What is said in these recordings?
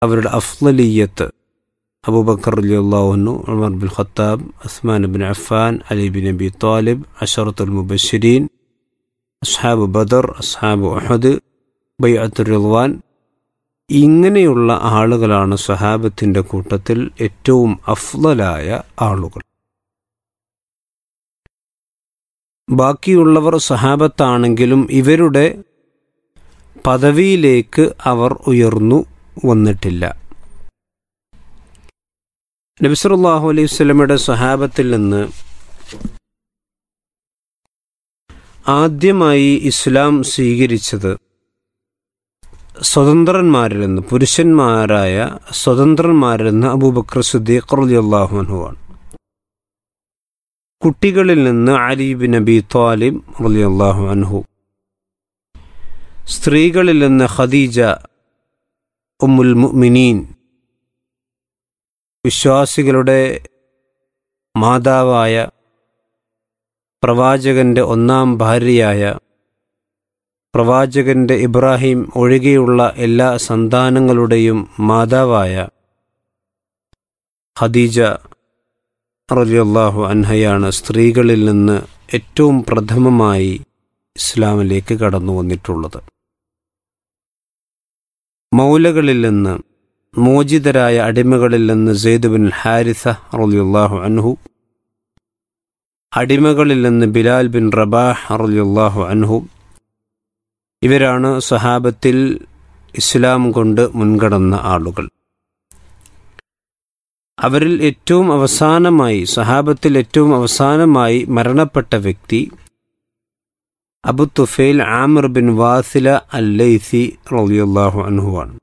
അവരുടെ അഫ്ലലിയത്ത് അബൂബക്കർ അലിയുള്ളാഹുനു Umar bin Khattab Usman bin Affan Ali bin Abi Talib അഷറത്തുൽ മുബഷിരീൻ അസ്ഹാബ് ബദർ അസ്ഹാബ് അഹദ് ബൈഅത്തുർ റിദ്വാൻ ഇങ്ങനെയുള്ള ആളുകളാണ് സഹാബത്തിൻ്റെ കൂട്ടത്തിൽ ഏറ്റവും അഫ്ലലായ ആളുകൾ ബാക്കിയുള്ളവർ സഹാബത്താണെങ്കിലും ഇവരുടെ പദവിയിലേക്ക് അവർ ഉയർന്നു വന്നിട്ടില്ല നബിസറുല്ലാഹു അലൈഹി സ്വലമയുടെ സഹാബത്തിൽ നിന്ന് ആദ്യമായി ഇസ്ലാം സ്വീകരിച്ചത് സ്വതന്ത്രന്മാരിൽ നിന്ന് പുരുഷന്മാരായ സ്വതന്ത്രന്മാരിൽ നിന്ന് അബൂബക്കർ സുദ്ദീഖ് റളിയല്ലാഹു അൻഹുവാണ് കുട്ടികളിൽ നിന്ന് അലി ബിൻ അബി താലിബ് റളിയല്ലാഹു അൻഹു സ്ത്രീകളിൽ നിന്ന് ഖദീജ ഉമ്മുൽ മുഅ്മിനീൻ വിശ്വാസികളുടെ മാതാവായ പ്രവാചകന്റെ ഒന്നാം ഭാര്യയായ പ്രവാചകന്റെ ഇബ്രാഹിം ഒഴികെയുള്ള എല്ലാ സന്താനങ്ങളുടെയും മാതാവായ ഖദീജ റലിയല്ലാഹു അൻഹയാണ് സ്ത്രീകളിൽ നിന്ന് ഏറ്റവും പ്രഥമമായി ഇസ്ലാമിലേക്ക് കടന്നു വന്നിട്ടുള്ളത് മൗലകളിൽ നിന്ന് മോചിതരായ അടിമകളിൽ നിന്ന് സെയ്ദ് ബിൻ ഹാരിസ റലിയുല്ലാഹു അൻഹു അടിമകളിൽ നിന്ന് ബിലാൽ ബിൻ റബാഹ് റലിയുല്ലാഹു അൻഹു ഇവരാണ് സഹാബത്തിൽ ഇസ്ലാം കൊണ്ട് മുൻകടന്ന ആളുകൾ അവരിൽ ഏറ്റവും അവസാനമായി സഹാബത്തിൽ ഏറ്റവും അവസാനമായി മരണപ്പെട്ട വ്യക്തി Abu Tufail Amir bin Wasila അല്ലൈസി റളിയല്ലാഹു അൻഹുവാണ്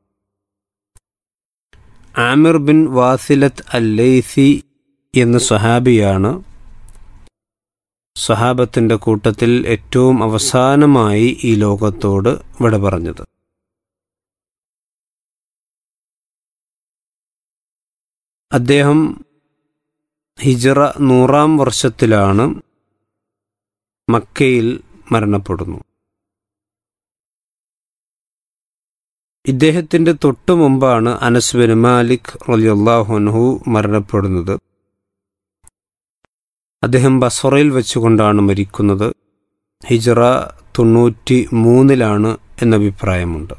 ആമിർ ബിൻ വാസിലത്ത് അല്ലൈസി എന്ന സഹാബിയാണ് സഹാബത്തിൻ്റെ കൂട്ടത്തിൽ ഏറ്റവും അവസാനമായി ഈ ലോകത്തോട് വിട പറഞ്ഞത് അദ്ദേഹം ഹിജറ നൂറാം വർഷത്തിലാണ് മക്കയിൽ മരണപ്പെടുന്നു ഇദ്ദേഹത്തിൻ്റെ തൊട്ടു മുമ്പാണ് അനസ് ബിൻ മാലിക് റലിയല്ലാഹുൻഹു മരണപ്പെടുന്നത് അദ്ദേഹം ബസറയിൽ വെച്ചുകൊണ്ടാണ് മരിക്കുന്നത് ഹിജറ തൊണ്ണൂറ്റി മൂന്നിലാണ് എന്ന അഭിപ്രായമുണ്ട്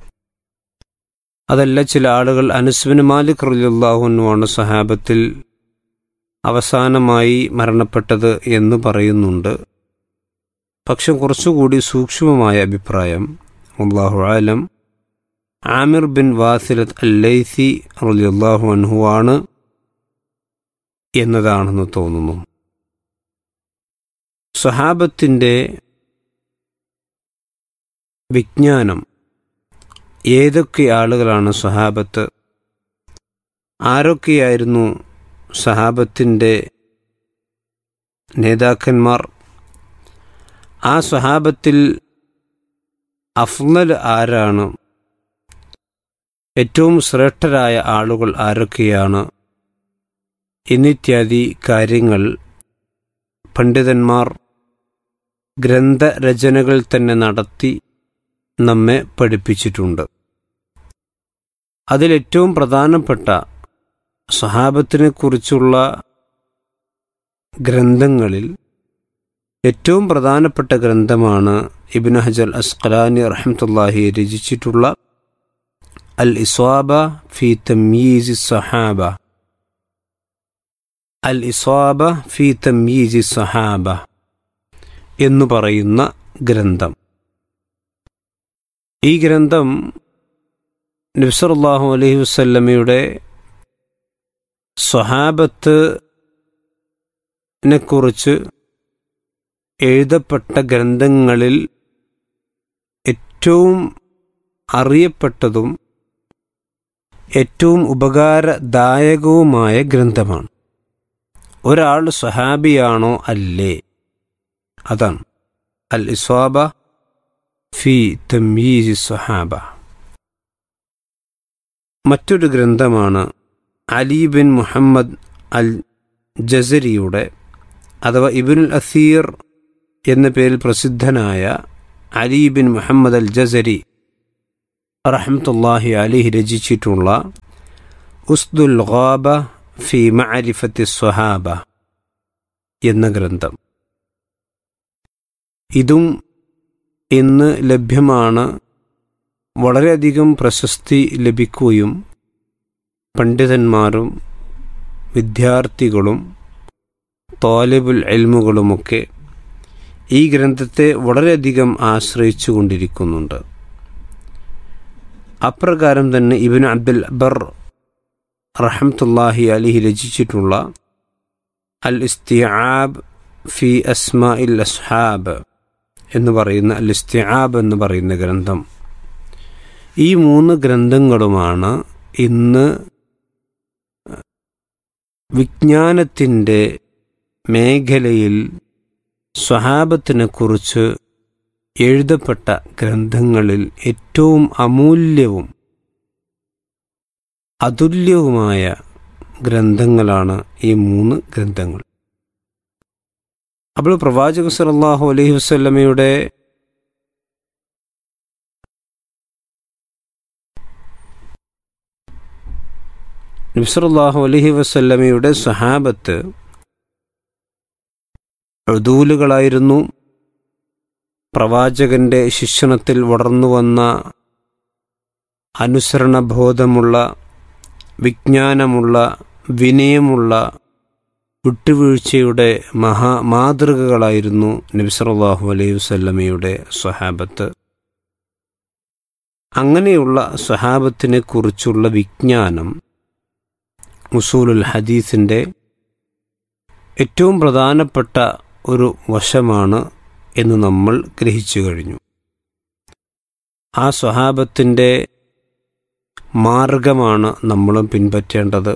അതല്ല ചില ആളുകൾ അനസ്ബിൻ മാലിക് റലിയുള്ളാഹുനുവാണ് സഹാബത്തിൽ അവസാനമായി മരണപ്പെട്ടത് എന്ന് പറയുന്നുണ്ട് പക്ഷെ കുറച്ചുകൂടി സൂക്ഷ്മമായ അഭിപ്രായം അള്ളാഹു ആലം ആമിർ ബിൻ വാസിലത്ത് അല്ലൈസി റലിയുള്ളാഹു അൻഹുവാണ് എന്നതാണെന്ന് തോന്നുന്നു സഹാബത്തിൻ്റെ വിജ്ഞാനം ഏതൊക്കെ ആളുകളാണ് സഹാബത്ത് ആരൊക്കെയായിരുന്നു സഹാബത്തിൻ്റെ നേതാക്കന്മാർ ആ സഹാബത്തിൽ അഫ്ലൽ ആരാണ് ഏറ്റവും ശ്രേഷ്ഠരായ ആളുകൾ ആരൊക്കെയാണ് എന്നിത്യാദി കാര്യങ്ങൾ പണ്ഡിതന്മാർ ഗ്രന്ഥരചനകൾ തന്നെ നടത്തി നമ്മെ പഠിപ്പിച്ചിട്ടുണ്ട് അതിലേറ്റവും പ്രധാനപ്പെട്ട സഹാബത്തിനെ കുറിച്ചുള്ള ഗ്രന്ഥങ്ങളിൽ ഏറ്റവും പ്രധാനപ്പെട്ട ഗ്രന്ഥമാണ് ഇബിൻ ഹജർ അസ്ഖലാനി റഹമത്തുല്ലാഹി രചിച്ചിട്ടുള്ള അൽ ഇസ്വാബ ഫി തമീസി സഹാബ അൽ ഇസ്വാബ ഫി തമീസി സഹാബ എന്നു പറയുന്ന ഗ്രന്ഥം ഈ ഗ്രന്ഥം നബ്സറുല്ലാഹു അലൈഹി വസല്ലമയുടെ സ്വഹാബത്തിനെക്കുറിച്ച് എഴുതപ്പെട്ട ഗ്രന്ഥങ്ങളിൽ ഏറ്റവും അറിയപ്പെട്ടതും ഏറ്റവും ഉപകാരദായകവുമായ ഗ്രന്ഥമാണ് ഒരാൾ സ്വഹാബിയാണോ അല്ലേ അതാണ് അൽ ഇസ്വാബ ഫി തമീസി സ്വഹാബ മറ്റൊരു ഗ്രന്ഥമാണ് അലി ബിൻ മുഹമ്മദ് അൽ ജസരിയുടെ അഥവാ ഇബിനുൽ അസീർ എന്ന പേരിൽ പ്രസിദ്ധനായ Ali bin Muhammad al Jazari റഹ്മത്തുല്ലാഹി അലിഹി രചിച്ചിട്ടുള്ള ഉസ്ദുൽ ഖാബ ഫി മഅരിഫത്തി സ്വഹാബ എന്ന ഗ്രന്ഥം ഇതും ഇന്ന് ലഭ്യമാണ് വളരെയധികം പ്രശസ്തി ലഭിക്കുകയും പണ്ഡിതന്മാരും വിദ്യാർത്ഥികളും തോലിബുൽ എൽമുകളുമൊക്കെ ഈ ഗ്രന്ഥത്തെ വളരെയധികം ആശ്രയിച്ചു കൊണ്ടിരിക്കുന്നുണ്ട് അപ്രകാരം തന്നെ ഇബിൻ അബ്ദുൽ ബർ റഹമത്തുല്ലാഹി അലിഹി രചിച്ചിട്ടുള്ള അൽ ഇസ്തിആബ് ഫി അസ്മാ ഇൽ അസ്ഹാബ് എന്ന് പറയുന്ന അൽ ഇസ്തിആബ് എന്ന് പറയുന്ന ഗ്രന്ഥം ഈ മൂന്ന് ഗ്രന്ഥങ്ങളുമാണ് ഇന്ന് വിജ്ഞാനത്തിൻ്റെ മേഖലയിൽ സ്വഹാബത്തിനെ കുറിച്ച് എഴുതപ്പെട്ട ഗ്രന്ഥങ്ങളിൽ ഏറ്റവും അമൂല്യവും അതുല്യവുമായ ഗ്രന്ഥങ്ങളാണ് ഈ മൂന്ന് ഗ്രന്ഥങ്ങൾ അപ്പോൾ പ്രവാചക സല്ലല്ലാഹു അലൈഹി വസല്ലമയുടെ നബ്സറുല്ലാഹു അലൈഹി വസല്ലമയുടെ സഹാബത്ത് ഉദൂലുകളായിരുന്നു പ്രവാചകന്റെ ശിക്ഷണത്തിൽ വളർന്നു വന്ന അനുസരണബോധമുള്ള വിജ്ഞാനമുള്ള വിനയമുള്ള വിട്ടുവീഴ്ചയുടെ മഹാ മാതൃകകളായിരുന്നു നബിസറല്ലാഹു അലൈഹി വസല്ലമയുടെ സ്വഹാബത്ത് അങ്ങനെയുള്ള സ്വഹാബത്തിനെ കുറിച്ചുള്ള വിജ്ഞാനം ഉസൂലുൽ ഹദീസിൻ്റെ ഏറ്റവും പ്രധാനപ്പെട്ട ഒരു വശമാണ് എന്ന് നമ്മൾ ഗ്രഹിച്ചു കഴിഞ്ഞു ആ സ്വഹാബത്തിൻ്റെ മാർഗമാണ് നമ്മളും പിൻപറ്റേണ്ടത്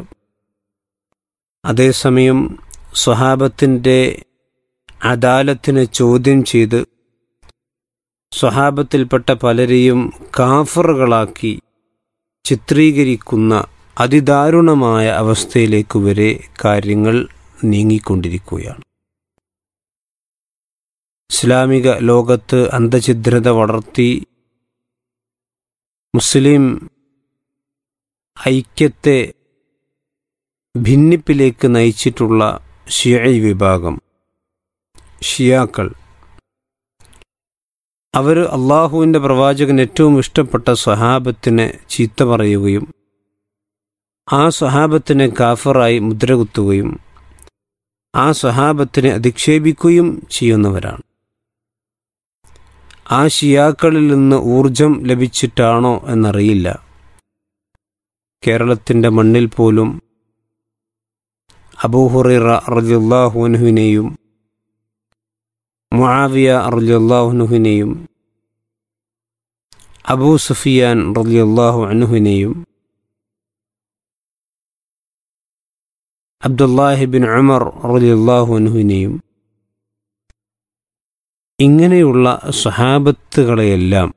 അതേസമയം സ്വഹാബത്തിൻ്റെ അദാലത്തിനെ ചോദ്യം ചെയ്ത് സ്വഹാബത്തിൽപ്പെട്ട പലരെയും കാഫറുകളാക്കി ചിത്രീകരിക്കുന്ന അതിദാരുണമായ അവസ്ഥയിലേക്ക് വരെ കാര്യങ്ങൾ നീങ്ങിക്കൊണ്ടിരിക്കുകയാണ് ഇസ്ലാമിക ലോകത്ത് അന്ധഛിദ്രത വളർത്തി മുസ്ലിം ഐക്യത്തെ ഭിന്നിപ്പിലേക്ക് നയിച്ചിട്ടുള്ള ഷിയൈ വിഭാഗം ഷിയാക്കൾ അവർ അള്ളാഹുവിൻ്റെ പ്രവാചകൻ ഏറ്റവും ഇഷ്ടപ്പെട്ട സ്വഹാബത്തിനെ ചീത്ത പറയുകയും ആ സ്വഹാബത്തിനെ കാഫറായി മുദ്രകുത്തുകയും ആ സ്വഹാബത്തിനെ അധിക്ഷേപിക്കുകയും ചെയ്യുന്നവരാണ് ആ ഷിയാക്കളിൽ നിന്ന് ഊർജം ലഭിച്ചിട്ടാണോ എന്നറിയില്ല കേരളത്തിൻ്റെ മണ്ണിൽ പോലും അബൂഹുറൈറ റലിയുല്ലാഹുനുവിനെയും മുആവിയ റലിയുല്ലാഹുനുവിനെയും അബൂ സുഫിയാൻ റലിയുല്ലാഹു അനുഹുവിനെയും അബ്ദുല്ലാഹിബിൻ ഉമർ റലിയുല്ലാഹു അനുഹുവിനെയും ഇങ്ങനെയുള്ള സ്വഹാബത്തുകളെയെല്ലാം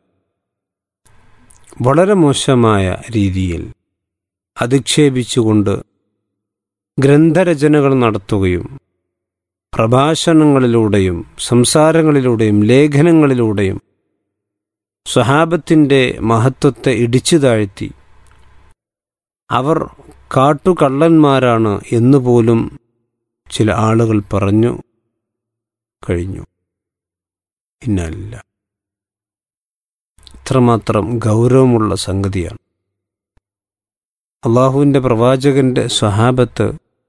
വളരെ മോശമായ രീതിയിൽ അധിക്ഷേപിച്ചുകൊണ്ട് ഗ്രന്ഥരചനകൾ നടത്തുകയും പ്രഭാഷണങ്ങളിലൂടെയും സംസാരങ്ങളിലൂടെയും ലേഖനങ്ങളിലൂടെയും സ്വഹാബത്തിൻ്റെ മഹത്വത്തെ ഇടിച്ചു താഴ്ത്തി അവർ കാട്ടുകള്ളന്മാരാണ് എന്നുപോലും ചില ആളുകൾ പറഞ്ഞു കഴിഞ്ഞു പിന്നല്ല ഇത്രമാത്രം ഗൗരവമുള്ള സംഗതിയാണ് അള്ളാഹുവിൻ്റെ പ്രവാചകന്റെ സ്വഹാബത്ത്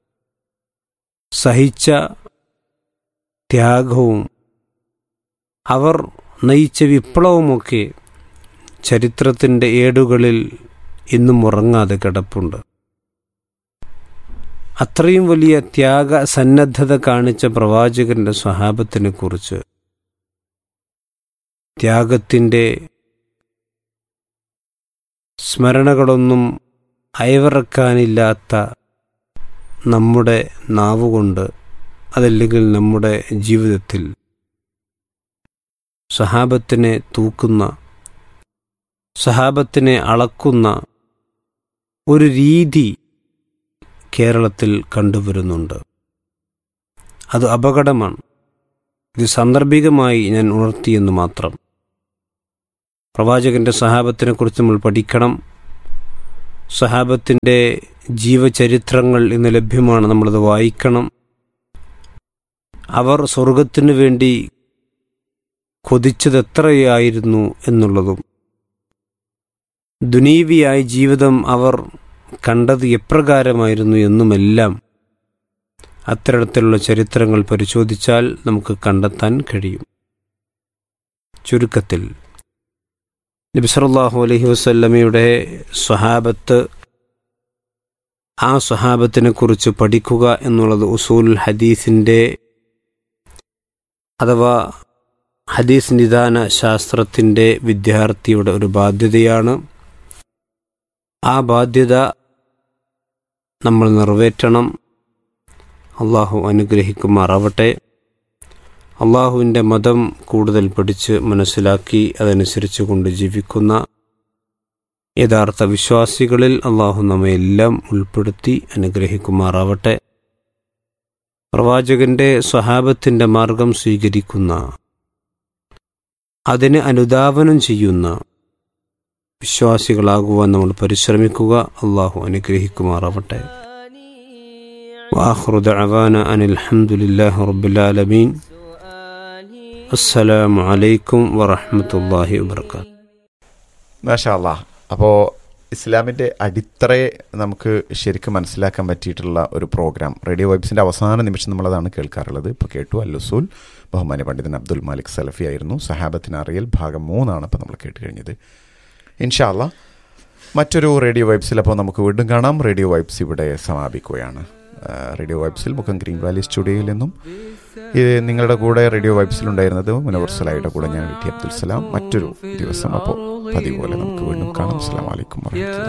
സഹിച്ച ത്യാഗവും അവർ നയിച്ച വിപ്ലവമൊക്കെ ചരിത്രത്തിൻ്റെ ഏടുകളിൽ ഇന്നും ഉറങ്ങാതെ കിടപ്പുണ്ട് അത്രയും വലിയ ത്യാഗ സന്നദ്ധത കാണിച്ച പ്രവാചകന്റെ സ്വഹാബത്തിനെ കുറിച്ച് ത്യാഗത്തിൻ്റെ സ്മരണകളൊന്നും അയവിറക്കാനില്ലാത്ത നമ്മുടെ നാവുകൊണ്ട് അതല്ലെങ്കിൽ നമ്മുടെ ജീവിതത്തിൽ സഹാബത്തിനെ തൂക്കുന്ന സഹാബത്തിനെ അളക്കുന്ന ഒരു രീതി കേരളത്തിൽ കണ്ടുവരുന്നുണ്ട് അത് അപകടമാണ് ഇത് സാന്ദർഭികമായി ഞാൻ ഉണർത്തിയെന്ന് മാത്രം പ്രവാചകൻ്റെ സഹാബത്തിനെ കുറിച്ച് നമ്മൾ പഠിക്കണം സഹാബത്തിൻ്റെ ജീവചരിത്രങ്ങൾ ഇന്ന് ലഭ്യമാണ് നമ്മളത് വായിക്കണം അവർ സ്വർഗത്തിനു വേണ്ടി കൊതിച്ചത് എത്രയായിരുന്നു എന്നുള്ളതും ദുനീവിയായ ജീവിതം അവർ കണ്ടത് എപ്രകാരമായിരുന്നു എന്നുമെല്ലാം അത്തരത്തിലുള്ള ചരിത്രങ്ങൾ പരിശോധിച്ചാൽ നമുക്ക് കണ്ടെത്താൻ കഴിയും ചുരുക്കത്തിൽ നബിസറല്ലാഹു അലഹി വസല്ലമയുടെ സ്വഹാബത്ത് ആ സ്വഹാബത്തിനെ കുറിച്ച് പഠിക്കുക എന്നുള്ളത് ഉസൂൽ ഹദീസിൻ്റെ അഥവാ ഹദീസ് നിദാന ശാസ്ത്രത്തിൻ്റെ വിദ്യാർത്ഥിയുടെ ഒരു ബാധ്യതയാണ് ആ ബാധ്യത നമ്മൾ നിറവേറ്റണം അള്ളാഹു അനുഗ്രഹിക്കുമാറാവട്ടെ അള്ളാഹുവിൻ്റെ മതം കൂടുതൽ പഠിച്ച് മനസ്സിലാക്കി അതനുസരിച്ച് കൊണ്ട് ജീവിക്കുന്ന യഥാർത്ഥ വിശ്വാസികളിൽ അള്ളാഹു നമ്മെ എല്ലാം ഉൾപ്പെടുത്തി അനുഗ്രഹിക്കുമാറാവട്ടെ പ്രവാചകന്റെ സ്വഹാബത്തിൻ്റെ മാർഗം സ്വീകരിക്കുന്ന അതിന് അനുധാവനം ചെയ്യുന്ന വിശ്വാസികളാകുവാൻ നമ്മൾ പരിശ്രമിക്കുക അള്ളാഹു അനുഗ്രഹിക്കുമാറാവട്ടെ وآخر دعوانا أن الحمد لله رب العالمين السلام عليكم ورحمة الله وبركاته മാഷാ അല്ലാ അപ്പോൾ ഇസ്ലാമിൻ്റെ അടിത്തറയെ നമുക്ക് ശരിക്കും മനസ്സിലാക്കാൻ പറ്റിയിട്ടുള്ള ഒരു പ്രോഗ്രാം റേഡിയോ വൈബ്സിൻ്റെ അവസാന നിമിഷം നമ്മളതാണ് കേൾക്കാറുള്ളത് ഇപ്പോൾ കേട്ടു അല്ലുസൂൽ ബഹുമാന്യ പണ്ഡിതൻ അബ്ദുൽ മാലിക് സലഫി ആയിരുന്നു സഹാബത്തിന് അറിയൽ ഭാഗം മൂന്നാണ് ഇപ്പോൾ നമ്മൾ കേട്ട് കഴിഞ്ഞത് ഇൻഷാ അല്ലാ മറ്റൊരു റേഡിയോ വൈബ്സിൽ അപ്പോൾ നമുക്ക് വീണ്ടും കാണാം റേഡിയോ വൈബ്സ് ഇവിടെ സമാപിക്കുകയാണ് ആ, റേഡിയോ വൈബ്സിൽ മുഖം ഗ്രീൻ വാലി സ്റ്റുഡിയോയിൽ നിന്നും ഇത് നിങ്ങളുടെ കൂടെ റേഡിയോ വൈബ്സിലുണ്ടായിരുന്നത് മുനവർസലായുടെ കൂടെ ഞാൻ വി ടി അബ്ദുൽ സലാം മറ്റൊരു ദിവസം അപ്പോൾ പതിവ് പോലെ നമുക്ക് വീണ്ടും കാണാം അസ്സാം വലൈക്കും വാഹമത്തുള്ള